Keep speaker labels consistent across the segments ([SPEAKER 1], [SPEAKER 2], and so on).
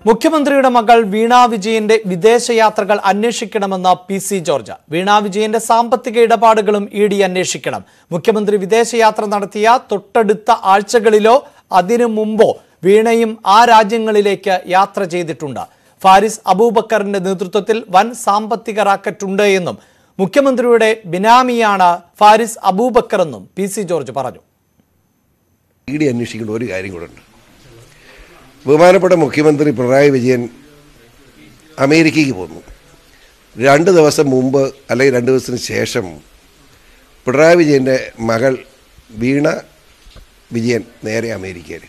[SPEAKER 1] മുഖ്യമന്ത്രിയുടെ മകൾ വീണ വിജയന്റെ വിദേശയാത്രകൾ അന്വേഷിക്കണമെന്ന പി സി ജോർജ് വീണ വിജയന്റെ സാമ്പത്തിക ഇടപാടുകളും ഇ ഡി അന്വേഷിക്കണം മുഖ്യമന്ത്രി വിദേശയാത്ര നടത്തിയ തൊട്ടടുത്ത ആഴ്ചകളിലോ അതിനു മുമ്പോ വീണയും ആ രാജ്യങ്ങളിലേക്ക് യാത്ര ചെയ്തിട്ടുണ്ട് ഫാരിസ് അബൂബക്കറിന്റെ നേതൃത്വത്തിൽ വൻ സാമ്പത്തിക റാക്കറ്റുണ്ട് എന്നും മുഖ്യമന്ത്രിയുടെ ബിനാമിയാണ് ഫാരിസ് അബൂബക്കർ എന്നും പി സി ജോർജ് പറഞ്ഞു
[SPEAKER 2] ഇ ഡി അന്വേഷിക്കേണ്ട ഒരു കാര്യം കൂടെ ഉണ്ട് ബഹുമാനപ്പെട്ട മുഖ്യമന്ത്രി പിണറായി വിജയൻ അമേരിക്കയ്ക്ക് പോന്നു രണ്ട് ദിവസം മുമ്പ് അല്ലെങ്കിൽ രണ്ട് ദിവസത്തിന് ശേഷം പിണറായി വിജയൻ്റെ മകൾ വീണ വിജയൻ നേരെ അമേരിക്കയിൽ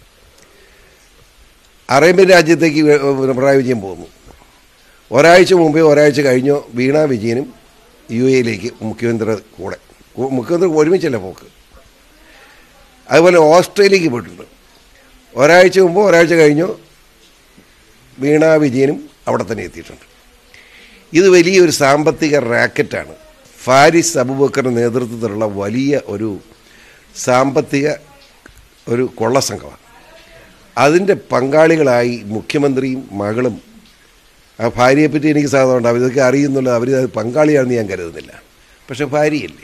[SPEAKER 2] അറേബ്യൻ രാജ്യത്തേക്ക് വേ- പിണറായി വിജയൻ പോന്നു ഒരാഴ്ച മുമ്പേ ഒരാഴ്ച കഴിഞ്ഞോ വീണ വിജയനും യു എയിലേക്ക് മുഖ്യമന്ത്രി കൂടെ കു- മുഖ്യമന്ത്രി ഒരുമിച്ചല്ല പോക്ക് അതുപോലെ ഓസ്ട്രേലിയക്ക് പോയിട്ടുണ്ട് ഒരാഴ്ച മുമ്പ് ഒരാഴ്ച കഴിഞ്ഞു വീണ വിജയനും അവിടെ തന്നെ എത്തിയിട്ടുണ്ട് ഇത് വലിയൊരു സാമ്പത്തിക റാക്കറ്റാണ് ഫാരിസ് അബുബക്കറിൻ്റെ നേതൃത്വത്തിലുള്ള വലിയ ഒരു സാമ്പത്തിക ഒരു കൊള്ളസംഘമാണ് അതിൻ്റെ പങ്കാളികളായി മുഖ്യമന്ത്രിയും മകളും ആ ഭാര്യയെപ്പറ്റി എനിക്ക് സാധനമുണ്ട് അവരൊക്കെ അറിയുന്നുള്ളത് അവർ അത് പങ്കാളിയാണെന്ന് ഞാൻ കരുതുന്നില്ല പക്ഷെ ഭാര്യയല്ലേ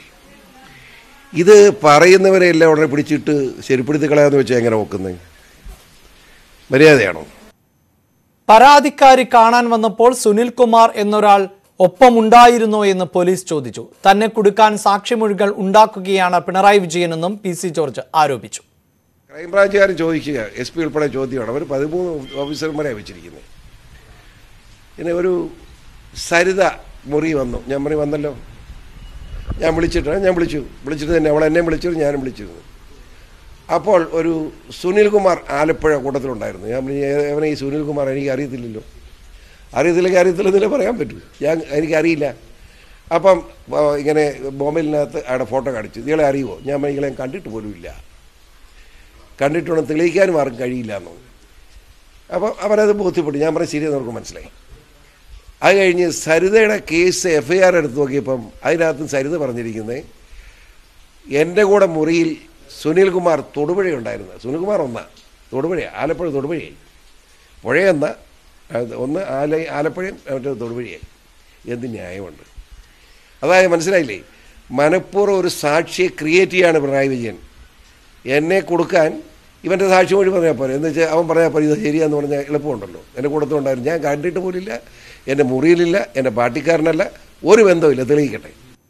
[SPEAKER 2] ഇത് പറയുന്നവരെ എല്ലാം ഉടനെ പിടിച്ചിട്ട് ശരിപ്പെടുത്തി കളയാന്ന് വെച്ചാൽ എങ്ങനെ നോക്കുന്നത് മര്യാദയാണോ
[SPEAKER 1] പരാതിക്കാരി കാണാൻ വന്നപ്പോൾ സുനിൽ കുമാർ എന്നൊരാൾ ഒപ്പമുണ്ടായിരുന്നോ എന്ന് പോലീസ് ചോദിച്ചു തന്നെ കുടുക്കാൻ സാക്ഷിമൊഴികൾ ഉണ്ടാക്കുകയാണ് പിണറായി വിജയനെന്നും പി സി ജോർജ് ആരോപിച്ചു
[SPEAKER 2] ക്രൈംബ്രാഞ്ചുകാരൻ ചോദിക്കുക എസ് പി ഉൾപ്പെടെ ചോദ്യമാണ് അവർ പതിമൂന്ന് ഓഫീസർമാരെ വെച്ചിരിക്കുന്നത് പിന്നെ ഒരു സരിത മുറി വന്നു ഞാൻ മുറി വന്നല്ലോ ഞാൻ വിളിച്ചിട്ട് ഞാൻ വിളിച്ചു വിളിച്ചിട്ട് തന്നെ അവൾ എന്നെ വിളിച്ചു ഞാനും വിളിച്ചിരുന്നു അപ്പോൾ ഒരു സുനിൽകുമാർ ആലപ്പുഴ കൂട്ടത്തിലുണ്ടായിരുന്നു ഞാൻ പറഞ്ഞു, "ഏ- അവനെ ഈ സുനിൽകുമാർ എനിക്ക് അറിയത്തില്ലല്ലോ അറിയത്തില്ലെങ്കിൽ അറിയത്തില്ലെന്നല്ലേ പറയാൻ പറ്റൂ ഞാൻ എനിക്കറിയില്ല അപ്പം ആ, ഇങ്ങനെ മൊബൈലിനകത്ത് അവിടെ ഫോട്ടോ കാണിച്ചു ഇയാളെ അറിയുമോ ഞാൻ പറഞ്ഞു, ഇയാളെ ഞാൻ കണ്ടിട്ട് പോലും ഇല്ല കണ്ടിട്ടുണ്ടെന്ന് തെളിയിക്കാനും ആർക്കും കഴിയില്ല എന്ന് അപ്പോൾ അവരത് ബോധ്യപ്പെട്ടു ഞാൻ പറഞ്ഞ ശരിയെന്ന് അവർക്ക് മനസ്സിലായി അത് കഴിഞ്ഞ് സരിതയുടെ കേസ് എഫ് ഐ ആർ എടുത്ത് നോക്കിയപ്പം അതിനകത്തും സരിത പറഞ്ഞിരിക്കുന്നത് എൻ്റെ കൂടെ മുറിയിൽ സുനിൽകുമാർ തൊടുപുഴയുണ്ടായിരുന്നു സുനിൽകുമാർ ഒന്നാ തൊടുപുഴ ആലപ്പുഴ തൊടുപുഴയായി പുഴയെന്ന അത് ഒന്ന് ആല ആലപ്പുഴയും മറ്റേത് തൊടുപുഴയായി എന്ത് ന്യായമുണ്ട് അതായത് മനസ്സിലായില്ലേ മനഃപൂർവ്വം ഒരു സാക്ഷിയെ ക്രിയേറ്റ് ചെയ്യാണ് പിണറായി വിജയൻ എന്നെ കൊടുക്കാൻ ഇവൻ്റെ സാക്ഷി മൊഴി പറഞ്ഞാൽ പോലെ എന്ന് വെച്ചാൽ അവൻ പറഞ്ഞാൽ പോലെ ഇത് ശരിയാന്ന് പറഞ്ഞാൽ എളുപ്പമുണ്ടല്ലോ എൻ്റെ കൂട്ടത്തുണ്ടായിരുന്നു ഞാൻ കണ്ടിട്ട് പോലില്ല എൻ്റെ മുറിയിലില്ല എൻ്റെ പാർട്ടിക്കാരനല്ല ഒരു ബന്ധമില്ല തെളിയിക്കട്ടെ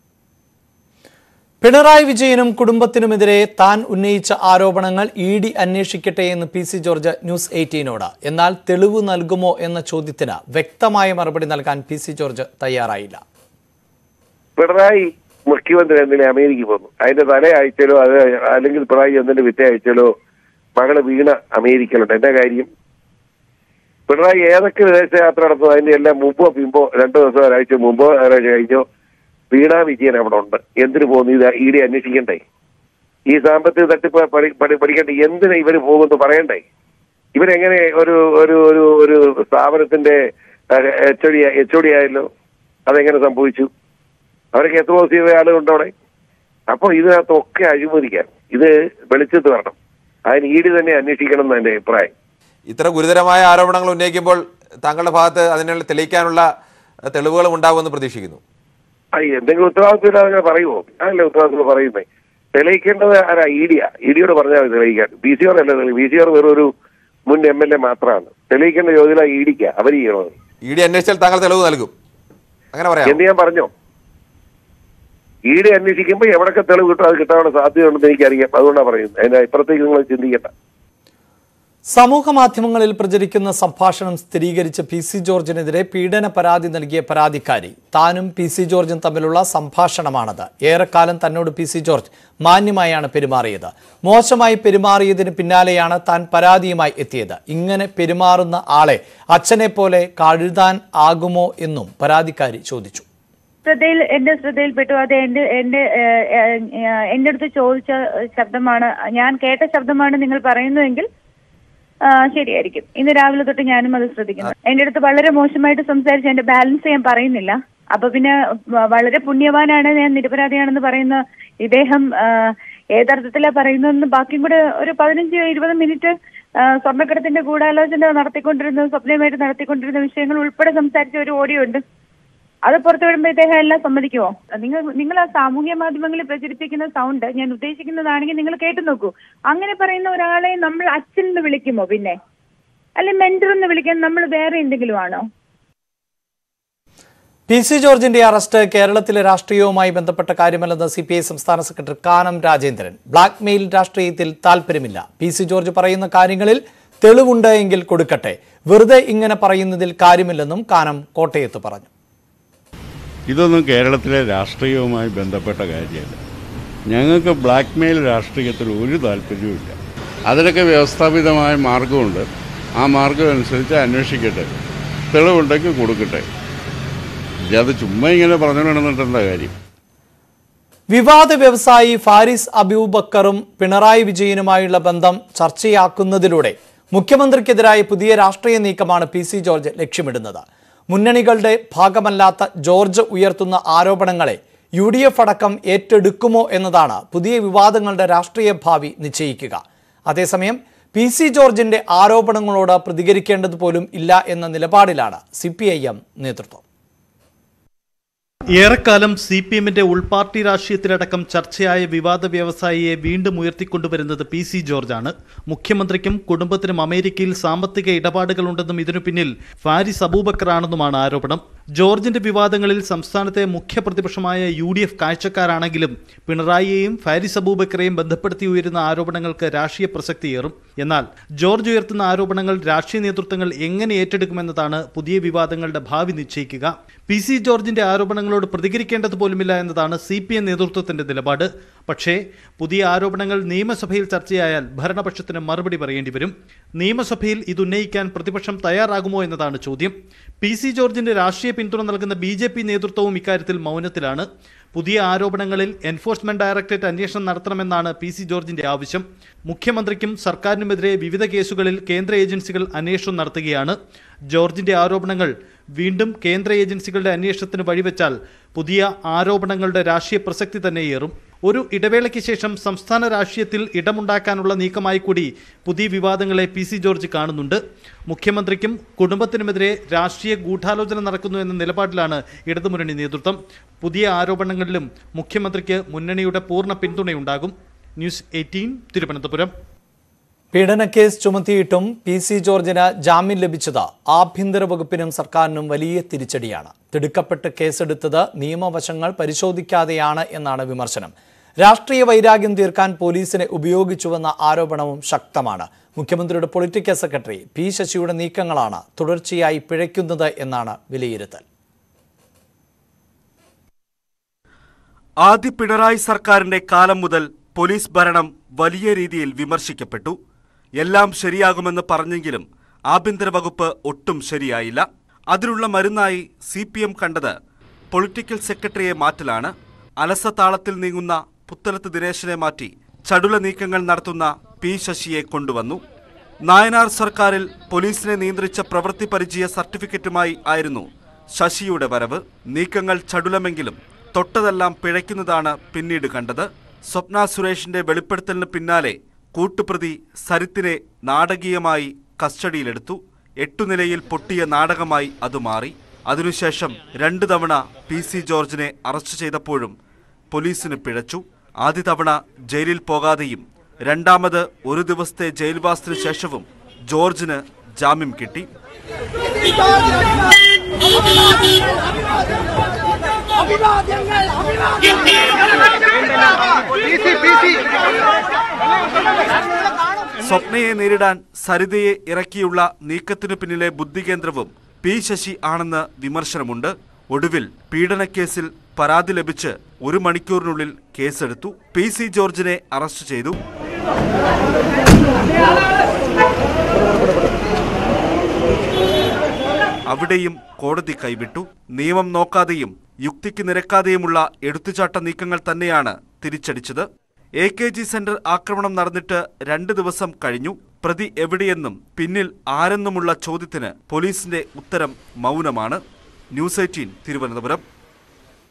[SPEAKER 1] പിണറായി വിജയനും കുടുംബത്തിനുമെതിരെ താൻ ഉന്നയിച്ച ആരോപണങ്ങൾ ഇ ഡി അന്വേഷിക്കട്ടെ എന്ന് പി സി ജോർജ് ന്യൂസ് എയ്റ്റീനോട് എന്നാൽ തെളിവ് നൽകുമോ എന്ന ചോദ്യത്തിന് വ്യക്തമായ മറുപടി നൽകാൻ പി സി ജോർജ് തയ്യാറായില്ല
[SPEAKER 3] പിണറായി മുഖ്യമന്ത്രി എന്തിനെ അമേരിക്ക പോന്നു അതിന്റെ തലേ ആഴ്ചയിലോ അത് അല്ലെങ്കിൽ പിണറായി എന്തിന്റെ പിറ്റേ ആഴ്ചയിലോ മകള് വീണ അമേരിക്കയിലുണ്ട് എന്താ കാര്യം പിണറായി ഏതൊക്കെ വിദേശയാത്ര നടത്തുന്നു അതിന്റെ എല്ലാം മുമ്പോ പിമ്പോ രണ്ടു ദിവസം ഒരാഴ്ച മുമ്പോ ഒരാഴ്ച കഴിഞ്ഞോ വീണ വിജയൻ അവിടെ ഉണ്ട് എന്തിനു പോകുന്നു ഇത് ഇ ഡി അന്വേഷിക്കണ്ടേ ഈ സാമ്പത്തിക തട്ടിപ്പ് പഠി പഠി- പഠിക്കണ്ടേ എന്തിനാ ഇവര് പോകുന്നു പറയണ്ടേ ഇവരെങ്ങനെ ഒരു ഒരു ഒരു ഒരു സ്ഥാപനത്തിന്റെ H O D H O D ആയല്ലോ അതെങ്ങനെ സംഭവിച്ചു അവരൊക്കെ എത്ര ദിവസം ചെയ്ത ആളുകളുണ്ട് അവിടെ അപ്പോൾ ഇതിനകത്തൊക്കെ അഴിമതിക്കാൻ ഇത് വെളിച്ചത്ത് വരണം അതിന് ഈടി തന്നെ അന്വേഷിക്കണം എന്ന് എന്റെ അഭിപ്രായം
[SPEAKER 4] ഇത്ര ഗുരുതരമായ ആരോപണങ്ങൾ ഉന്നയിക്കുമ്പോൾ താങ്കളുടെ ഭാഗത്ത് അതിനുള്ള തെളിയിക്കാനുള്ള അഹ്, തെളിവുകളും ഉണ്ടാകുമെന്ന് പ്രതീക്ഷിക്കുന്നു
[SPEAKER 3] ആ എന്തെങ്കിലും ഉത്തരവാദിത്വം അങ്ങനെ പറയുമോ അതല്ലേ ഉത്തരവാദിത്വം പറയുന്നേ തെളിയിക്കേണ്ടത് ആരാ ഇഡിയാ ഇഡിയോട് പറഞ്ഞാൽ മതി തെളിയിക്കാൻ ബി സി ആർ അല്ല ബി സി ആർ വെറും ഒരു മുൻ എം എൽ എ മാത്രമാണ് തെളിയിക്കേണ്ട യോഗ്യത ഇഡിക്കാ അവർ ചെയ്യണത്
[SPEAKER 4] ഇ ഡി അന്വേഷിച്ചാൽ താങ്കൾ തെളിവ് നൽകും അങ്ങനെ പറയാം
[SPEAKER 3] എന്ന് ഞാൻ പറഞ്ഞോ ഈടെ അന്വേഷിക്കുമ്പോൾ എവിടൊക്കെ തെളിവ് കിട്ടും അത് കിട്ടാനുള്ള സാധ്യതയുണ്ടെന്ന് എനിക്കറിയാം അതുകൊണ്ടാണ് പറയുന്നത് അതിന്റെ ഇപ്പുറത്തേക്ക് നിങ്ങൾ ചിന്തിക്കണ്ട
[SPEAKER 1] സമൂഹ മാധ്യമങ്ങളിൽ പ്രചരിക്കുന്ന സംഭാഷണം സ്ഥിരീകരിച്ച പി സി ജോർജിനെതിരെ പീഡന പരാതി നൽകിയ പരാതിക്കാരി താനും പി സി ജോർജും തമ്മിലുള്ള സംഭാഷണമാണത് ഏറെക്കാലം തന്നോട് പി സി ജോർജ് മാന്യമായാണ് പെരുമാറിയത് മോശമായി പെരുമാറിയതിന് പിന്നാലെയാണ് താൻ പരാതിയുമായി എത്തിയത് ഇങ്ങനെ പെരുമാറുന്ന ആളെ അച്ഛനെ പോലെ കഴുതാൻ ആകുമോ എന്നും പരാതിക്കാരി ചോദിച്ചു
[SPEAKER 5] ശ്രദ്ധയിൽ എന്റെ ശ്രദ്ധയിൽപ്പെട്ടു അത് എന്റെ എന്റെ ഏഹ്, ഏഹ്, എന്റെ അടുത്ത് ചോദിച്ച ശബ്ദമാണ് ഞാൻ കേട്ട ശബ്ദമാണ് നിങ്ങൾ പറയുന്നുവെങ്കിൽ ആ, ശരിയായിരിക്കും ഇന്ന് രാവിലെ തൊട്ട് ഞാനും അത് ശ്രദ്ധിക്കുന്നു എന്റെ അടുത്ത് വളരെ മോശമായിട്ട് സംസാരിച്ച് എന്റെ ബാലൻസ് ഞാൻ പറയുന്നില്ല അപ്പൊ പിന്നെ വ- വളരെ പുണ്യവാനാണ് ഞാൻ നിരപരാധിയാണെന്ന് പറയുന്ന ഇദ്ദേഹം ആ, ഏതർത്ഥത്തിലാ പറയുന്നതെന്ന് ബാക്കിയും കൂടെ ഒരു പതിനഞ്ച് ഇരുപത് മിനിറ്റ് ആ, സ്വർണ്ണക്കടത്തിന്റെ ഗൂഢാലോചന നടത്തിക്കൊണ്ടിരുന്ന സ്വപ്നയുമായിട്ട് നടത്തിക്കൊണ്ടിരുന്ന വിഷയങ്ങൾ ഉൾപ്പെടെ സംസാരിച്ച ഒരു ഓഡിയോ ഉണ്ട് അത് പുറത്തു വിടുമ്പോൾ ഇദ്ദേഹം എല്ലാം സമ്മതിക്കുമോ നിങ്ങൾ നിങ്ങൾ ആ സാമൂഹ്യ മാധ്യമങ്ങളിൽ പ്രചരിപ്പിക്കുന്ന സൗണ്ട് ഞാൻ ഉദ്ദേശിക്കുന്നതാണെങ്കിൽ നിങ്ങൾ കേട്ടു നോക്കൂ അങ്ങനെ പറയുന്ന ഒരാളെ നമ്മൾ അച്ഛൻ എന്ന് വിളിക്കുമോ പിന്നെ അല്ലെ മെന്റർ എന്ന് വിളിക്കാൻ നമ്മൾ വേറെ എന്തെങ്കിലും ആണോ
[SPEAKER 1] പി സി ജോർജിന്റെ അറസ്റ്റ് കേരളത്തിലെ രാഷ്ട്രീയവുമായി ബന്ധപ്പെട്ട കാര്യമല്ലെന്ന് സി പി ഐ സംസ്ഥാന സെക്രട്ടറി കാനം രാജേന്ദ്രൻ ബ്ലാക്ക് മെയിൽ രാഷ്ട്രീയത്തിൽ താല്പര്യമില്ല പി സി ജോർജ് പറയുന്ന കാര്യങ്ങളിൽ തെളിവുണ്ട് എങ്കിൽ കൊടുക്കട്ടെ വെറുതെ ഇങ്ങനെ പറയുന്നതിൽ കാര്യമില്ലെന്നും കാനം കോട്ടയത്ത് പറഞ്ഞു
[SPEAKER 6] ഇതൊന്നും കേരളത്തിലെ രാഷ്ട്രീയവുമായി ബന്ധപ്പെട്ട കാര്യമല്ല ഞങ്ങൾക്ക് ബ്ലാക്ക് മെയിൽ രാഷ്ട്രീയത്തിൽ ഒരു താല്പര്യവുമില്ല അതിനൊക്കെ വ്യവസ്ഥാപിതമായ മാർഗമുണ്ട് ആ മാർഗം അനുസരിച്ച് അന്വേഷിക്കട്ടെ തെളിവുണ്ടെങ്കിൽ കൊടുക്കട്ടെ ഇത് ചുമ്മാ ഇങ്ങനെ പറഞ്ഞുകൊണ്ടിരുന്നിട്ട് എന്താ കാര്യം
[SPEAKER 1] വിവാദ വ്യവസായി ഫാരിസ് അബൂബക്കറും പിണറായി വിജയനുമായുള്ള ബന്ധം ചർച്ചയാക്കുന്നതിലൂടെ മുഖ്യമന്ത്രിക്കെതിരായ പുതിയ രാഷ്ട്രീയ നീക്കമാണ് പി സി ജോർജ് ലക്ഷ്യമിടുന്നത് മുന്നണികളുടെ ഭാഗമല്ലാത്ത ജോർജ് ഉയർത്തുന്ന ആരോപണങ്ങളെ യു ഡി എഫ് അടക്കം ഏറ്റെടുക്കുമോ എന്നതാണ് പുതിയ വിവാദങ്ങളുടെ രാഷ്ട്രീയ ഭാവി നിശ്ചയിക്കുക അതേസമയം പി സി ജോർജിന്റെ ആരോപണങ്ങളോട് പ്രതികരിക്കേണ്ടത് പോലും ഇല്ല എന്ന നിലപാടിലാണ് സി നേതൃത്വം
[SPEAKER 7] ഏറെക്കാലം സി പി എമ്മിന്റെ ഉൾപാർട്ടി രാഷ്ട്രീയത്തിലടക്കം ചർച്ചയായ വിവാദ വ്യവസായിയെ വീണ്ടും ഉയർത്തിക്കൊണ്ടുവരുന്നത് പി സി ജോർജാണ് മുഖ്യമന്ത്രിക്കും കുടുംബത്തിനും അമേരിക്കയിൽ സാമ്പത്തിക ഇടപാടുകളുണ്ടെന്നും ഇതിനു പിന്നിൽ ഫാരിസ് അബൂബക്കറാണെന്നുമാണ് ആരോപണം ജോർജിന്റെ വിവാദങ്ങളിൽ സംസ്ഥാനത്തെ മുഖ്യ പ്രതിപക്ഷമായ യു ഡി എഫ് കാഴ്ചക്കാരാണെങ്കിലും പിണറായിയെയും ഫാരിസ് അബൂബക്കറെയും ബന്ധപ്പെടുത്തി ഉയരുന്ന ആരോപണങ്ങൾക്ക് രാഷ്ട്രീയ പ്രസക്തിയേറും എന്നാൽ ജോർജ് ഉയർത്തുന്ന ആരോപണങ്ങൾ രാഷ്ട്രീയ നേതൃത്വങ്ങൾ എങ്ങനെ ഏറ്റെടുക്കുമെന്നതാണ് പുതിയ വിവാദങ്ങളുടെ ഭാവി നിശ്ചയിക്കുക പി സി ജോർജിന്റെ ആരോപണങ്ങളോട് പ്രതികരിക്കേണ്ടത് പോലുമില്ല എന്നതാണ് സി പി എം നേതൃത്വത്തിന്റെ നിലപാട് പക്ഷേ പുതിയ ആരോപണങ്ങൾ നിയമസഭയിൽ ചർച്ചയായാൽ ഭരണപക്ഷത്തിന് മറുപടി പറയേണ്ടി വരും നിയമസഭയിൽ ഇത് ഉന്നയിക്കാൻ പ്രതിപക്ഷം തയ്യാറാകുമോ എന്നതാണ് ചോദ്യം പി സി ജോർജിന്റെ രാഷ്ട്രീയ പിന്തുണ നൽകുന്ന ബി ജെ പി നേതൃത്വവും ഇക്കാര്യത്തിൽ മൗനത്തിലാണ് പുതിയ ആരോപണങ്ങളിൽ എൻഫോഴ്സ്മെന്റ് ഡയറക്ടറേറ്റ് അന്വേഷണം നടത്തണമെന്നാണ് പി സി ജോർജിന്റെ ആവശ്യം മുഖ്യമന്ത്രിക്കും സർക്കാരിനുമെതിരെ വിവിധ കേസുകളിൽ കേന്ദ്ര ഏജൻസികൾ അന്വേഷണം നടത്തുകയാണ് ജോർജിന്റെ ആരോപണങ്ങൾ വീണ്ടും കേന്ദ്ര ഏജൻസികളുടെ അന്വേഷണത്തിന് വഴിവെച്ചാൽ പുതിയ ആരോപണങ്ങളുടെ രാഷ്ട്രീയ പ്രസക്തി തന്നെയേറും ഒരു ഇടവേളയ്ക്ക് ശേഷം സംസ്ഥാന രാഷ്ട്രീയത്തിൽ ഇടമുണ്ടാക്കാനുള്ള നീക്കമായി കൂടി പുതിയ വിവാദങ്ങളെ പി സി ജോർജ് കാണുന്നുണ്ട് മുഖ്യമന്ത്രിക്കും കുടുംബത്തിനുമെതിരെ രാഷ്ട്രീയ ഗൂഢാലോചന നടക്കുന്നു എന്ന നിലപാടിലാണ് ഇടതുമുന്നണി നേതൃത്വം പുതിയ ആരോപണങ്ങളിലും മുഖ്യമന്ത്രിക്ക് മുന്നണിയുടെ പൂർണ്ണ പിന്തുണയുണ്ടാകും ന്യൂസ് എയ്റ്റീൻ തിരുവനന്തപുരം
[SPEAKER 1] പീഡനക്കേസ് ചുമത്തിയിട്ടും പി സി ജോർജിന് ജാമ്യം ലഭിച്ചത് ആഭ്യന്തര വകുപ്പിനും സർക്കാരിനും വലിയ തിരിച്ചടിയാണ് തിടുക്കപ്പെട്ട് കേസെടുത്തത് നിയമവശങ്ങൾ പരിശോധിക്കാതെയാണ് എന്നാണ് വിമർശനം രാഷ്ട്രീയ വൈരാഗ്യം തീർക്കാൻ പോലീസിനെ ഉപയോഗിച്ചുവെന്ന ആരോപണവും ശക്തമാണ് മുഖ്യമന്ത്രിയുടെ പൊളിറ്റിക്കൽ സെക്രട്ടറി പി ശശിയുടെ നീക്കങ്ങളാണ് തുടർച്ചയായി പിഴയ്ക്കുന്നത് എന്നാണ് വിലയിരുത്തൽ
[SPEAKER 8] ആദ്യ പിണറായി സർക്കാരിന്റെ കാലം മുതൽ പോലീസ് ഭരണം വലിയ രീതിയിൽ വിമർശിക്കപ്പെട്ടു എല്ലാം ശരിയാകുമെന്ന് പറഞ്ഞെങ്കിലും ആഭ്യന്തര വകുപ്പ് ഒട്ടും ശരിയായില്ല അതിനുള്ള മരുന്നായി സി പി എം കണ്ടത് പൊളിറ്റിക്കൽ സെക്രട്ടറിയെ മാറ്റലാണ് അലസതാളത്തിൽ നീങ്ങുന്ന പുത്തലത്ത് ദിനേശനെ മാറ്റി ചടുല നീക്കങ്ങൾ നടത്തുന്ന പി ശശിയെ കൊണ്ടുവന്നു നായനാർ സർക്കാരിൽ പോലീസിനെ നിയന്ത്രിച്ച പ്രവൃത്തി പരിചയ സർട്ടിഫിക്കറ്റുമായി ആയിരുന്നു ശശിയുടെ വരവ് നീക്കങ്ങൾ ചടുലമെങ്കിലും തൊട്ടതെല്ലാം പിഴയ്ക്കുന്നതാണ് പിന്നീട് കണ്ടത് സ്വപ്ന സുരേഷിന്റെ വെളിപ്പെടുത്തലിന് പിന്നാലെ കൂട്ടുപ്രതി സരിത്തിനെ നാടകീയമായി കസ്റ്റഡിയിലെടുത്തു എട്ടുനിലയിൽ പൊട്ടിയ നാടകമായി അത് മാറി അതിനുശേഷം രണ്ടു തവണ പി സി ജോർജിനെ അറസ്റ്റ് ചെയ്തപ്പോഴും പോലീസിന് പിഴച്ചു ആദ്യ തവണ ജയിലിൽ പോകാതെയും രണ്ടാമത് ഒരു ദിവസത്തെ ജയിൽവാസത്തിനു ശേഷവും ജോർജിന് ജാമ്യം കിട്ടി സ്വപ്നയെ നേരിടാൻ സരിതയെ ഇറക്കിയുള്ള നീക്കത്തിനു പിന്നിലെ ബുദ്ധികേന്ദ്രവും പി ശശി ആണെന്ന് വിമർശനമുണ്ട് ഒടുവിൽ പീഡനക്കേസിൽ പരാതി ലഭിച്ച് ഒരു മണിക്കൂറിനുള്ളിൽ കേസെടുത്തു പി സി ജോർജിനെ അറസ്റ്റ് ചെയ്തു അവിടെയും കോടതി കൈവിട്ടു നിയമം നോക്കാതെയും യുക്തിക്ക് നിരക്കാതെയുമുള്ള എടുത്തുചാട്ട നീക്കങ്ങൾ തന്നെയാണ് തിരിച്ചടിച്ചത് എ കെ ജി സെന്റർ ആക്രമണം നടന്നിട്ട് രണ്ട് ദിവസം കഴിഞ്ഞു പ്രതി എവിടെയെന്നും പിന്നിൽ ആരെന്നുമുള്ള ചോദ്യത്തിന് പോലീസിന്റെ ഉത്തരം മൗനമാണ് news eighteen Thiruvananthapuram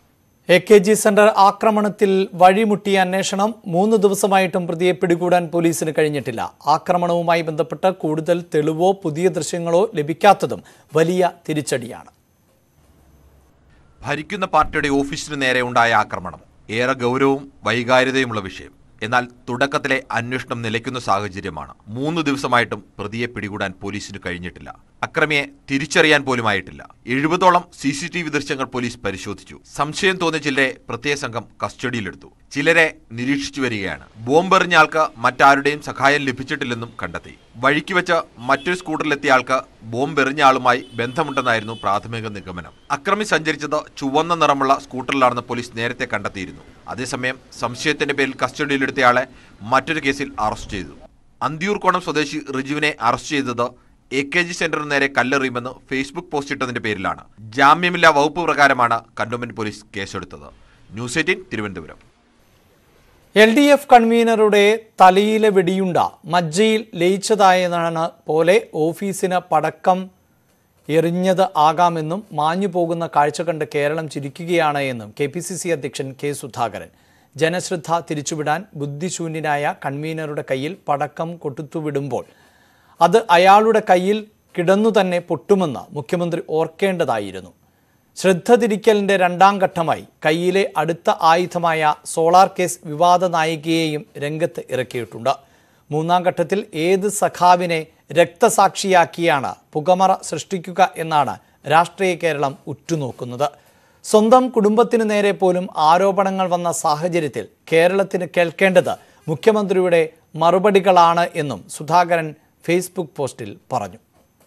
[SPEAKER 1] A K G centre ആക്രമണത്തിൽ വഴിമുട്ടിയ അന്വേഷണം മൂന്ന് ദിവസമായിട്ടും പ്രതിയെ പിടികൂടാൻ പോലീസിന് കഴിഞ്ഞിട്ടില്ല ആക്രമണവുമായി ബന്ധപ്പെട്ട് കൂടുതൽ തെളിവോ പുതിയ ദൃശ്യങ്ങളോ ലഭിക്കാത്തതും വലിയ തിരിച്ചടിയാണ്
[SPEAKER 4] ഭരിക്കുന്ന പാർട്ടിയുടെ ഓഫീസിന് നേരെ ഉണ്ടായ ആക്രമണം ഏറെ ഗൗരവവും വൈകാര്യതയുമുള്ള വിഷയം എന്നാൽ തുടക്കത്തിലെ അന്വേഷണം നിലയ്ക്കുന്ന സാഹചര്യമാണ് മൂന്ന് ദിവസമായിട്ടും പ്രതിയെ പിടികൂടാൻ പോലീസിന് കഴിഞ്ഞിട്ടില്ല അക്രമിയെ തിരിച്ചറിയാൻ പോലുമായിട്ടില്ല എഴുപതോളം സി സി ടി വി ദൃശ്യങ്ങൾ പോലീസ് പരിശോധിച്ചു സംശയം തോന്നിയ ചിലരെ പ്രത്യേക സംഘം കസ്റ്റഡിയിലെടുത്തു ചിലരെ നിരീക്ഷിച്ചു വരികയാണ് ബോംബെറിഞ്ഞ ആൾക്ക് മറ്റാരുടെയും സഹായം ലഭിച്ചിട്ടില്ലെന്നും കണ്ടെത്തി വഴിക്ക് വെച്ച് മറ്റൊരു സ്കൂട്ടറിലെത്തിയ ആൾക്ക് ബോംബെറിഞ്ഞ ആളുമായി ബന്ധമുണ്ടെന്നായിരുന്നു പ്രാഥമിക നിഗമനം അക്രമി സഞ്ചരിച്ചത് ചുവന്ന നിറമുള്ള സ്കൂട്ടറിലാണെന്ന് പോലീസ് നേരത്തെ കണ്ടെത്തിയിരുന്നു അതേസമയം സംശയത്തിന്റെ പേരിൽ കസ്റ്റഡിയിലെടുത്തയാളെ മറ്റൊരു കേസിൽ അറസ്റ്റ് ചെയ്തു അന്തിയൂർക്കോണം സ്വദേശി റിജുവിനെ അറസ്റ്റ് ചെയ്തത് എ കെ ജി സെന്ററിന് നേരെ കല്ലെറിയുമെന്ന് ഫേസ്ബുക്ക് പോസ്റ്റ് ഇട്ടതിന്റെ പേരിലാണ് ജാമ്യമില്ലാ വകുപ്പ് പ്രകാരമാണ് കണ്ടോൺമെന്റ് പോലീസ് കേസെടുത്തത് news eighteen Thiruvananthapuram
[SPEAKER 1] L D F കൺവീനറുടെ തലയിലെ വെടിയുണ്ട മജ്ജയിൽ ലയിച്ചതായതാണ് പോലെ ഓഫീസിന് പടക്കം എറിഞ്ഞത് ആകാമെന്നും മാഞ്ഞു പോകുന്ന കാഴ്ച കണ്ട് കേരളം ചിരിക്കുകയാണ് എന്നും കെ പി സി സി അധ്യക്ഷൻ കെ സുധാകരൻ ജനശ്രദ്ധ തിരിച്ചുവിടാൻ ബുദ്ധിശൂന്യനായ കൺവീനറുടെ കയ്യിൽ പടക്കം കൊട്ടുത്തുവിടുമ്പോൾ അത് അയാളുടെ കയ്യിൽ കിടന്നു തന്നെ പൊട്ടുമെന്ന് മുഖ്യമന്ത്രി ഓർക്കേണ്ടതായിരുന്നു ശ്രദ്ധ തിരിക്കലിന്റെ രണ്ടാം ഘട്ടമായി കയ്യിലെ അടുത്ത ആയുധമായ സോളാർ കേസ് വിവാദ നായികയെയും രംഗത്ത് ഇറക്കിയിട്ടുണ്ട് മൂന്നാം ഘട്ടത്തിൽ ഏത് സഖാവിനെ രക്തസാക്ഷിയാക്കിയാണ് പുകമറ സൃഷ്ടിക്കുക എന്നാണ് രാഷ്ട്രീയ കേരളം ഉറ്റുനോക്കുന്നത് സ്വന്തം കുടുംബത്തിനു നേരെ പോലും ആരോപണങ്ങൾ വന്ന സാഹചര്യത്തിൽ കേരളത്തിന് കേൾക്കേണ്ടത് മുഖ്യമന്ത്രിയുടെ മറുപടികളാണ് എന്നും സുധാകരൻ ഫേസ്ബുക്ക് പോസ്റ്റിൽ പറഞ്ഞു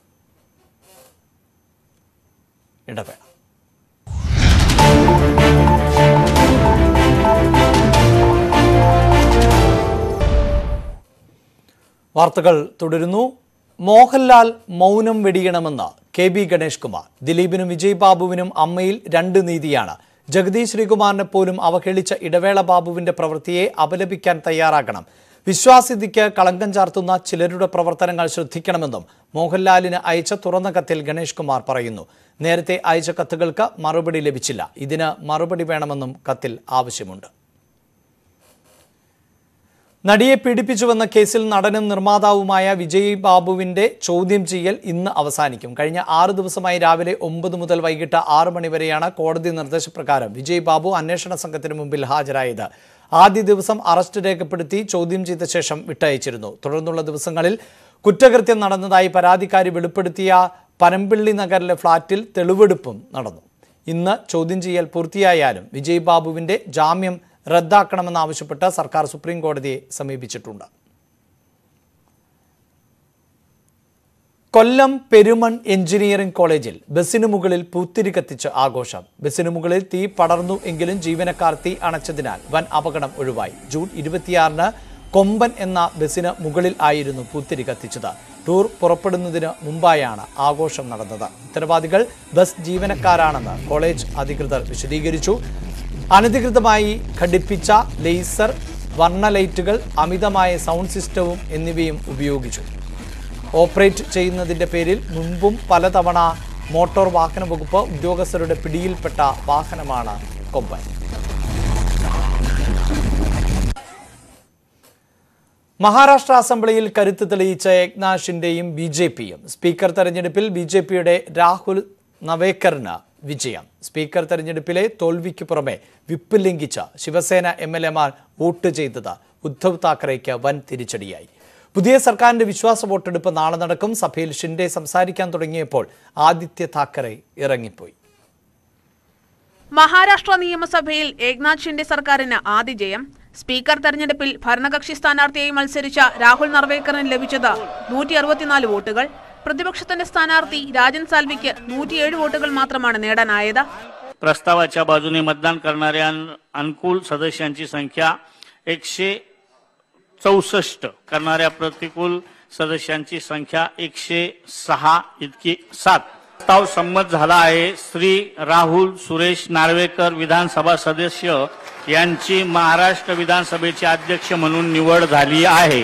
[SPEAKER 1] ഇടവേള വാർത്തകൾ തുടരുന്നു മോഹൻലാൽ മൗനം വെടിയണമെന്ന് കെ ബി ഗണേഷ് കുമാർ ദിലീപിനും വിജയ് ബാബുവിനും അമ്മയിൽ രണ്ട് നീതിയാണ് ജഗദീഷ് ശ്രീകുമാറിനെ പോലും അവഹേളിച്ച ഇടവേള ബാബുവിന്റെ പ്രവൃത്തിയെ അപലപിക്കാൻ തയ്യാറാകണം വിശ്വാസ്യതയ്ക്ക് കളങ്കം ചാർത്തുന്ന ചിലരുടെ പ്രവർത്തനങ്ങൾ ശ്രദ്ധിക്കണമെന്നും മോഹൻലാലിന് അയച്ച തുറന്ന കത്തിൽ ഗണേഷ് കുമാർ പറയുന്നു നേരത്തെ അയച്ച കത്തുകൾക്ക് മറുപടി ലഭിച്ചില്ല ഇതിന് മറുപടി വേണമെന്നും കത്തിൽ ആവശ്യമുണ്ട് നടിയെ പീഡിപ്പിച്ചുവെന്ന കേസിൽ നടനും നിർമ്മാതാവുമായ വിജയ് ബാബുവിന്റെ ചോദ്യം ചെയ്യൽ ഇന്ന് അവസാനിക്കും കഴിഞ്ഞ ആറ് ദിവസമായി രാവിലെ ഒമ്പത് മുതൽ വൈകിട്ട് ആറ് മണിവരെയാണ് കോടതി നിർദ്ദേശപ്രകാരം വിജയ് ബാബു അന്വേഷണ സംഘത്തിന് മുമ്പിൽ ഹാജരായത് ആദ്യ ദിവസം അറസ്റ്റ് രേഖപ്പെടുത്തി ചോദ്യം ചെയ്ത ശേഷം വിട്ടയച്ചിരുന്നു തുടർന്നുള്ള ദിവസങ്ങളിൽ കുറ്റകൃത്യം നടന്നതായി പരാതിക്കാരി വെളിപ്പെടുത്തിയ പനമ്പിള്ളി നഗറിലെ ഫ്ളാറ്റിൽ തെളിവെടുപ്പും നടന്നു ഇന്ന് ചോദ്യം ചെയ്യൽ പൂർത്തിയായാലും വിജയ് ബാബുവിന്റെ ജാമ്യം റദ്ദാക്കണമെന്നാവശ്യപ്പെട്ട് സർക്കാർ സുപ്രീം കോടതിയെ സമീപിച്ചിട്ടുണ്ട് കൊല്ലം പെരുമൺ എഞ്ചിനീയറിംഗ് കോളേജിൽ ബസിന് മുകളിൽ പൂത്തിരി കത്തിച്ച് ആഘോഷം ബസിന് മുകളിൽ തീ പടർന്നു എങ്കിലും ജീവനക്കാർ തീ അണച്ചതിനാൽ വൻ അപകടം ഒഴിവായി ജൂൺ ഇരുപത്തിയാറിന് കൊമ്പൻ എന്ന ബസിന് മുകളിൽ ആയിരുന്നു പൂത്തിരി കത്തിച്ചത് ടൂർ പുറപ്പെടുന്നതിന് മുമ്പായാണ് ആഘോഷം നടന്നത് ഉത്തരവാദികൾ ബസ് ജീവനക്കാരാണെന്ന് കോളേജ് അധികൃതർ വിശദീകരിച്ചു അനധികൃതമായി ഘടിപ്പിച്ച ലേസർ വർണ്ണ ലൈറ്റുകൾ അമിതമായ സൗണ്ട് സിസ്റ്റവും എന്നിവയും ഉപയോഗിച്ചു ഓപ്പറേറ്റ് ചെയ്യുന്നതിന്റെ പേരിൽ മുൻപും പലതവണ മോട്ടോർ വാഹന വകുപ്പ് ഉദ്യോഗസ്ഥരുടെ പിടിയിൽപ്പെട്ട വാഹനമാണ് കൊമ്പൻ മഹാരാഷ്ട്ര അസംബ്ലിയിൽ കരുത്ത് തെളിയിച്ച ഏക്നാഷിന്റെയും ബി ജെ പിയും സ്പീക്കർ തെരഞ്ഞെടുപ്പിൽ ബി ജെ പിയുടെ രാഹുൽ നവേക്കറിന് വിജയം സ്പീക്കർ തെരഞ്ഞെടുപ്പിലെ തോൽവിക്ക് പുറമെ വിപ്പ് ലംഘിച്ച ശിവസേന എം എൽ എമാർ വോട്ട് ചെയ്തത് ഉദ്ധവ് താക്കറെയ്ക്ക് വൻ തിരിച്ചടിയായി പുതിയ സർക്കാരിന്റെ വിശ്വാസ വോട്ടെടുപ്പ് നാളെ നടക്കും സഭയിൽ ഷിൻഡെ സംസാരിക്കാൻ തുടങ്ങിയപ്പോൾ ആദിത്യ താക്കറെ ഇറങ്ങിപ്പോയി
[SPEAKER 9] മഹാരാഷ്ട്ര നിയമസഭയിൽ ഏക്നാഥ് ഷിൻഡെ സർക്കാരിന് ആദ്യ ജയം സ്പീക്കർ തെരഞ്ഞെടുപ്പിൽ ഭരണകക്ഷി സ്ഥാനാർത്ഥിയായി മത്സരിച്ച രാഹുൽ നർവേക്കറിന് ലഭിച്ചത് നൂറ്റി അറുപത്തിനാല് വോട്ടുകൾ പ്രതിപക്ഷത്തിന്റെ സ്ഥാനാർത്ഥി രാജൻ സാൽവിക്ക് നൂറ്റിയേഴ് വോട്ടുകൾ മാത്രമാണ് നേടാനായത്
[SPEAKER 10] प्रस्तावाच्या बाजूने मतदान करणाऱ्या अनुकूल सदस्यांची संख्या एकशे चौसष्ट करणाऱ्या प्रतिकूल सदस्यांची संख्या एकशे सहा इतकी सात प्रस्ताव संमत झाला आहे श्री राहुल सुरेश नार्वेकर विधानसभा सदस्य यांची महाराष्ट्र विधानसभेचे अध्यक्ष म्हणून निवड झाली आहे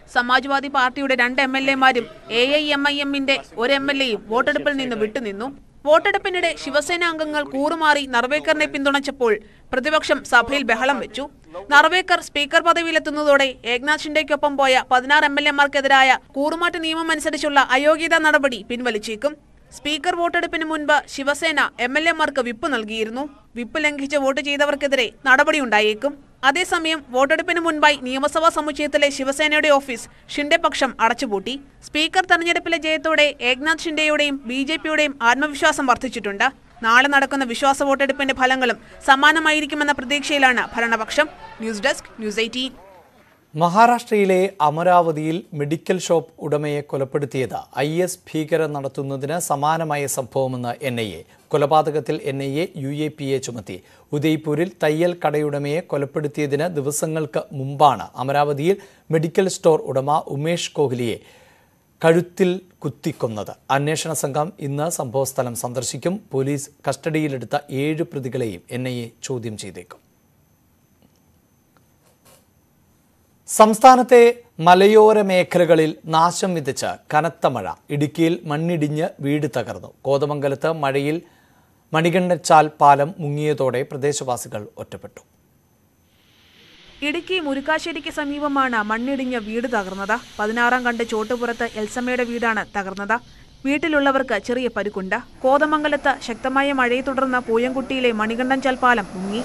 [SPEAKER 9] സമാജ്വാദി പാർട്ടിയുടെ രണ്ട് എം എൽ എമാരും എ ഐ എം ഐ എമ്മിന്റെ ഒരു എം എൽ എയും വോട്ടെടുപ്പിൽ നിന്ന് വിട്ടുനിന്നു വോട്ടെടുപ്പിനിടെ ശിവസേന അംഗങ്ങൾ കൂറുമാറി നർവേക്കറിനെ പിന്തുണച്ചപ്പോൾ പ്രതിപക്ഷം സഭയിൽ ബഹളം വെച്ചു നർവേക്കർ സ്പീക്കർ പദവിയിലെത്തുന്നതോടെ ഏക്നാഥ് ഷിൻഡെയ്ക്കൊപ്പം പോയ പതിനാറ് എം എൽ എമാർക്കെതിരായ കൂറുമാറ്റ നിയമം അനുസരിച്ചുള്ള അയോഗ്യതാ നടപടി പിൻവലിച്ചേക്കും സ്പീക്കർ വോട്ടെടുപ്പിന് മുൻപ് ശിവസേന എം എൽ എമാർക്ക് വിപ്പ് നൽകിയിരുന്നു വിപ്പ് ലംഘിച്ച് വോട്ട് ചെയ്തവർക്കെതിരെ നടപടിയുണ്ടായേക്കും അതേസമയം വോട്ടെടുപ്പിന് മുൻപായി നിയമസഭാ സമുച്ചയത്തിലെ ശിവസേനയുടെ ഓഫീസ് ഷിൻഡെ പക്ഷം അടച്ചുപൂട്ടി സ്പീക്കർ തെരഞ്ഞെടുപ്പിലെ ജയത്തോടെ ഏക്നാഥ് ഷിൻഡെയുടെയും ബി ജെ പിയുടെയും ആത്മവിശ്വാസം വർദ്ധിച്ചിട്ടുണ്ട് നാളെ നടക്കുന്ന വിശ്വാസ വോട്ടെടുപ്പിന്റെ ഫലങ്ങളും സമാനമായിരിക്കുമെന്ന പ്രതീക്ഷയിലാണ് ഭരണപക്ഷം ന്യൂസ് ഡെസ്ക് ന്യൂസ് എയ്റ്റീൻ
[SPEAKER 1] മഹാരാഷ്ട്രയിലെ അമരാവതിയിൽ മെഡിക്കൽ ഷോപ്പ് ഉടമയെ കൊലപ്പെടുത്തിയത് ഐ എസ് ഭീകരർ നടത്തുന്നതിന് സമാനമായ സംഭവമെന്ന് എൻ ഐ എ കൊലപാതകത്തിൽ N I A U A P A ചുമത്തി ഉദയ്പൂരിൽ തയ്യൽ കടയുടമയെ കൊലപ്പെടുത്തിയതിന് ദിവസങ്ങൾക്ക് മുമ്പാണ് അമരാവതിയിൽ മെഡിക്കൽ സ്റ്റോർ ഉടമ ഉമേഷ് കോഹ്ലിയെ കഴുത്തിൽ കുത്തിക്കൊന്നത് അന്വേഷണ സംഘം ഇന്ന് സംഭവസ്ഥലം സന്ദർശിക്കും പോലീസ് കസ്റ്റഡിയിലെടുത്ത ഏഴ് പ്രതികളെയും എൻ ഐ എ ചോദ്യം ചെയ്തേക്കും സംസ്ഥാനത്തെ മലയോര മേഖലകളിൽ നാശം വിതച്ച് കനത്ത മഴ ഇടുക്കിയിൽ മണ്ണിടിഞ്ഞ് വീട് തകർന്നു കോതമംഗലത്ത് മഴയിൽ മണികണ്ഠച്ചാൽ പാലം മുങ്ങിയതോടെ പ്രദേശവാസികൾ ഒറ്റപ്പെട്ടു
[SPEAKER 9] ഇടുക്കി മുരുക്കാശ്ശേരിക്ക് സമീപമാണ് മണ്ണിടിഞ്ഞ് വീട് തകർന്നത് പതിനാറാം കണ്ട് ചോട്ടുപുറത്ത് എൽസമ്മയുടെ വീടാണ് തകർന്നത് വീട്ടിലുള്ളവർക്ക് ചെറിയ പരുക്കുണ്ട് കോതമംഗലത്ത് ശക്തമായ മഴയെ തുടർന്ന് പൂയംകുട്ടിയിലെ മണികണ്ഠൻചാൽ പാലം മുങ്ങി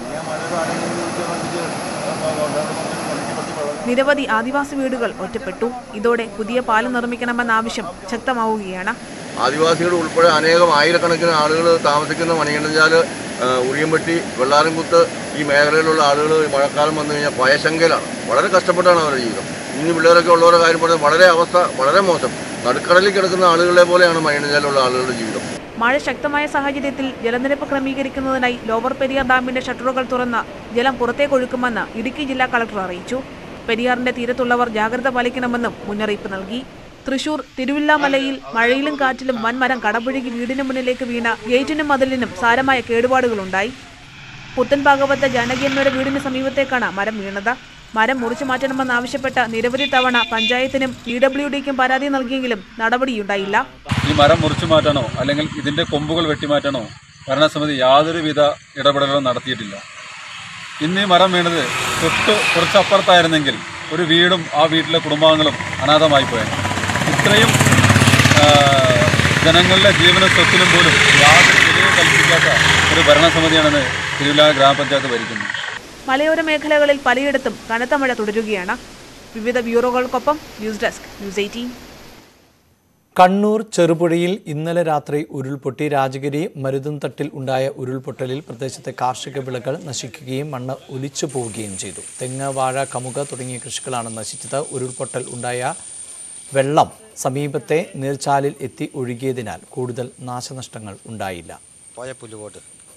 [SPEAKER 9] നിരവധി ആദിവാസി വീടുകൾ ഒറ്റപ്പെട്ടു ഇതോടെ പുതിയ പാലം നിർമ്മിക്കണമെന്ന ആവശ്യം ശക്തമാവുകയാണ്
[SPEAKER 11] ആദിവാസികൾ ഉൾപ്പെടെ അനേകം ആയിരക്കണക്കിന് ആളുകൾ താമസിക്കുന്ന മണികണ്ഠഞ്ചാല് ഉറിയമ്പട്ടി വെള്ളാരംകുത്ത് ഈ മേഖലയിലുള്ള ആളുകൾ മഴക്കാലം വന്നു കഴിഞ്ഞാൽ ഭയശങ്കയിലാണ് വളരെ കഷ്ടപ്പെട്ടാണ് അവരുടെ ജീവിതം ഇനി പിള്ളേരൊക്കെ ഉള്ളവരുടെ കാര്യം പറഞ്ഞാൽ വളരെ അവസ്ഥ വളരെ മോശം നടുക്കടലിൽ കിടക്കുന്ന ആളുകളെ പോലെയാണ് മണികണ്ഠഞ്ചാലുള്ള ആളുകളുടെ ജീവിതം
[SPEAKER 9] മഴ ശക്തമായ സാഹചര്യത്തിൽ ജലനിരപ്പ് ക്രമീകരിക്കുന്നതിനായി ലോവർ പെരിയാർ ഡാമിന്റെ ഷട്ടറുകൾ തുറന്ന് ജലം പുറത്തേക്കൊഴുക്കുമെന്ന് ഇടുക്കി ജില്ലാ കളക്ടർ അറിയിച്ചു പെരിയാറിന്റെ തീരത്തുള്ളവർ ജാഗ്രത പാലിക്കണമെന്നും മുന്നറിയിപ്പ് നൽകി തൃശൂർ തിരുവില്ലാമലയിൽ മഴയിലും കാറ്റിലും വൻമരം കടപുഴകി വീടിന് മുന്നിലേക്ക് വീണ ഗേറ്റിനും മതിലിനും സാരമായ കേടുപാടുകളുണ്ടായി പുത്തൻ ഭാഗവത്ത് ജാനകിയമ്മയുടെ വീടിന് സമീപത്തേക്കാണ് മരം വീണത് മരം മുറിച്ചു മാറ്റണമെന്നാവശ്യപ്പെട്ട് നിരവധി തവണ പഞ്ചായത്തിനും പി ഡബ്ല്യു ഡിക്കും പരാതി നൽകിയെങ്കിലും നടപടിയുണ്ടായില്ല
[SPEAKER 12] ഈ മരം മുറിച്ചു മാറ്റാനോ അല്ലെങ്കിൽ ഇതിന്റെ കൊമ്പുകൾ വെട്ടിമാറ്റാനോ ഭരണസമിതി യാതൊരുവിധ ഇടപെടലും നടത്തിയിട്ടില്ല ഇന്ന് ഈ മരം വീണത് തൊട്ട് കുറച്ചപ്പുറത്തായിരുന്നെങ്കിൽ ഒരു വീടും ആ വീട്ടിലെ കുടുംബാംഗങ്ങളും അനാഥമായി പോയത് ഇത്രയും ആ, ജനങ്ങളുടെ ജീവന സ്വത്തിനും പോലും യാതൊരു വിലയും കൽപ്പിക്കാത്ത ഒരു ഭരണസമിതിയാണെന്ന് തിരുവില്ലാ ഗ്രാമപഞ്ചായത്ത് ഭരിക്കുന്നത്
[SPEAKER 9] മലയോര മേഖലകളിൽ പലയിടത്തും കനത്ത മഴ തുടരുകയാണ് വിവിധ ബ്യൂറോകൾക്കൊപ്പം news desk news eighteen
[SPEAKER 1] Kannur ചെറുപുഴയിൽ ഇന്നലെ രാത്രി ഉരുൾപൊട്ടി രാജഗിരി മരുതുംതട്ടിൽ ഉണ്ടായ ഉരുൾപൊട്ടലിൽ പ്രദേശത്തെ കാർഷിക വിളകൾ നശിക്കുകയും മണ്ണ് ഒലിച്ചു പോവുകയും ചെയ്തു തെങ്ങ് വാഴ കമുക തുടങ്ങിയ കൃഷികളാണ് നശിച്ചത് ഉരുൾപൊട്ടൽ ഉണ്ടായ വെള്ളം സമീപത്തെ നീർച്ചാലിൽ എത്തി ഒഴുകിയതിനാൽ കൂടുതൽ നാശനഷ്ടങ്ങൾ ഉണ്ടായില്ല
[SPEAKER 13] പോയ പുല്ലുപോട്ട്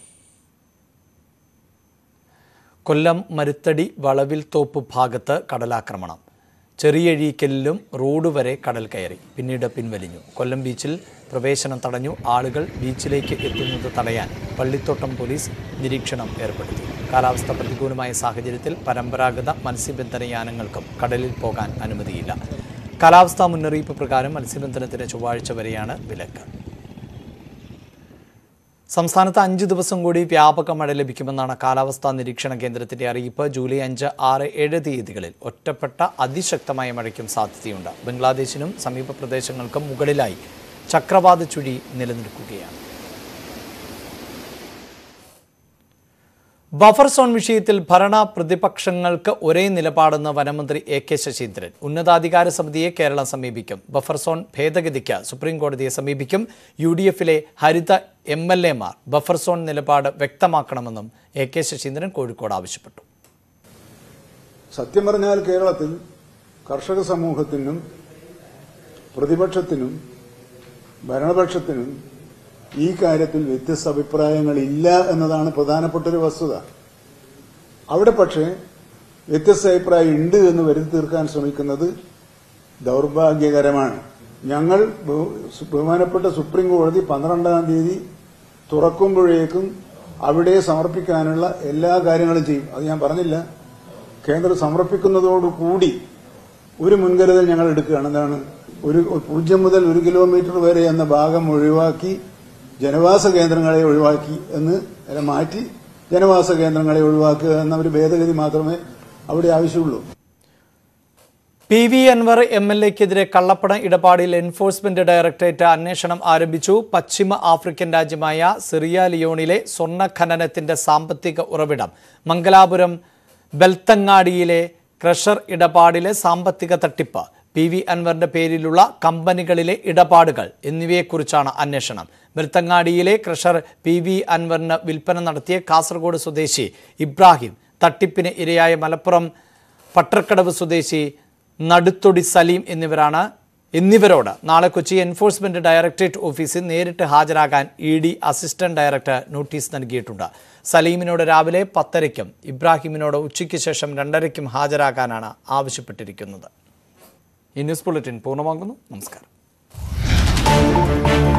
[SPEAKER 1] കൊല്ലം മരുത്തടി വളവിൽ തോപ്പ് ഭാഗത്ത് കടലാക്രമണം ചെറിയഴീക്കലിലും റോഡ് വരെ കടൽ കയറി പിന്നീട് പിൻവലിഞ്ഞു കൊല്ലം ബീച്ചിൽ പ്രവേശനം തടഞ്ഞു ആളുകൾ ബീച്ചിലേക്ക് എത്തുന്നത് തടയാൻ പള്ളിത്തോട്ടം പോലീസ് നിരീക്ഷണം ഏർപ്പെടുത്തി കാലാവസ്ഥ പ്രതികൂലമായ സാഹചര്യത്തിൽ പരമ്പരാഗത മത്സ്യബന്ധന യാനങ്ങൾക്കും കടലിൽ പോകാൻ അനുമതിയില്ല കാലാവസ്ഥാ മുന്നറിയിപ്പ് പ്രകാരം മത്സ്യബന്ധനത്തിന് ചൊവ്വാഴ്ച വരെയാണ് വിലക്ക് സംസ്ഥാനത്ത് അഞ്ച് ദിവസം കൂടി വ്യാപക മഴ ലഭിക്കുമെന്നാണ് കാലാവസ്ഥാ നിരീക്ഷണ കേന്ദ്രത്തിന്റെ അറിയിപ്പ് ജൂലൈ അഞ്ച് ആറ് ഏഴ് തീയതികളിൽ ഒറ്റപ്പെട്ട അതിശക്തമായ മഴയ്ക്കും സാധ്യതയുണ്ട് ബംഗ്ലാദേശിനും സമീപ പ്രദേശങ്ങൾക്കും മുകളിലായി ചക്രവാത ചുഴി നിലനിൽക്കുകയാണ് ബഫർ സോൺ വിഷയത്തിൽ ഭരണ പ്രതിപക്ഷങ്ങൾക്ക് ഒരേ നിലപാടെന്ന് വനമന്ത്രി എ കെ ശശീന്ദ്രൻ ഉന്നതാധികാര സമിതിയെ കേരളം സമീപിക്കും ബഫർ സോൺ ഭേദഗതിക്ക് സുപ്രീം കോടതിയെ സമീപിക്കും യു ഡി എഫിലെ ഹരിത എം എൽ എമാർ ബഫർ സോൺ നിലപാട് വ്യക്തമാക്കണമെന്നും എ കെ ശശീന്ദ്രൻ കോഴിക്കോട് ആവശ്യപ്പെട്ടു
[SPEAKER 14] സത്യം പറഞ്ഞാൽ കേരളത്തിൽ കർഷക സമൂഹത്തിനും പ്രതിപക്ഷത്തിനും ഭരണപക്ഷത്തിനും ഈ കാര്യത്തിൽ വ്യത്യസ്ത അഭിപ്രായങ്ങളില്ല എന്നതാണ് പ്രധാനപ്പെട്ട ഒരു വസ്തുത അവിടെ പക്ഷേ വ്യത്യസ്ത അഭിപ്രായം ഉണ്ട് എന്ന് വരുത്തി തീർക്കാൻ ശ്രമിക്കുന്നത് ദൗർഭാഗ്യകരമാണ് ഞങ്ങൾ ബഹു- ബഹുമാനപ്പെട്ട സുപ്രീം കോടതി പന്ത്രണ്ടാം തീയതി തുറക്കുമ്പോഴേക്കും അവിടെ സമർപ്പിക്കാനുള്ള എല്ലാ കാര്യങ്ങളും ചെയ്യും അത് ഞാൻ പറഞ്ഞില്ല കേന്ദ്രം സമർപ്പിക്കുന്നതോടുകൂടി ഒരു മുൻകരുതൽ ഞങ്ങൾ എടുക്കുകയാണ് എന്താണ് ഒരു പൂജ്യം മുതൽ ഒരു കിലോമീറ്റർ വരെ എന്ന ഭാഗം ഒഴിവാക്കി ജനവാസ കേന്ദ്രങ്ങളെ ഒഴിവാക്കി എന്ന് അല്ല മാറ്റി ജനവാസ കേന്ദ്രങ്ങളെ ഒഴിവാക്കുക എന്ന ഒരു ഭേദഗതി മാത്രമേ അവിടെ ആവശ്യമുള്ളൂ
[SPEAKER 1] P V Anvar M L എക്കെതിരെ കള്ളപ്പണ ഇടപാടിൽ എൻഫോഴ്സ്മെന്റ് ഡയറക്ടറേറ്റ് അന്വേഷണം ആരംഭിച്ചു പശ്ചിമ ആഫ്രിക്കൻ രാജ്യമായ സിറിയ ലിയോണിലെ സ്വർണ്ണ ഖനനത്തിന്റെ സാമ്പത്തിക ഉറവിടം മംഗലാപുരം ബെൽത്തങ്ങാടിയിലെ ക്രഷർ ഇടപാടിലെ സാമ്പത്തിക തട്ടിപ്പ് പി വി അൻവറിന്റെ പേരിലുള്ള കമ്പനികളിലെ ഇടപാടുകൾ എന്നിവയെക്കുറിച്ചാണ് അന്വേഷണം ബെൽത്തങ്ങാടിയിലെ ക്രഷർ പി വി അൻവറിന് വിൽപ്പന നടത്തിയ കാസർഗോഡ് സ്വദേശി ഇബ്രാഹിം തട്ടിപ്പിന് ഇരയായ മലപ്പുറം പട്ടർക്കടവ് സ്വദേശി നടുത്തൊടി സലീം എന്നിവരാണ് എന്നിവരോട് നാളെ കൊച്ചി എൻഫോഴ്സ്മെന്റ് ഡയറക്ടറേറ്റ് ഓഫീസിൽ നേരിട്ട് ഹാജരാകാൻ E D assistant director notice നൽകിയിട്ടുണ്ട് സലീമിനോട് രാവിലെ പത്തരയ്ക്കും ഇബ്രാഹിമിനോട് ഉച്ചയ്ക്ക് ശേഷം രണ്ടരയ്ക്കും ഹാജരാകാനാണ് ആവശ്യപ്പെട്ടിരിക്കുന്നത് ഈ ന്യൂസ് ബുള്ളറ്റിൻ പൂർണ്ണമാകുന്നു നമസ്കാരം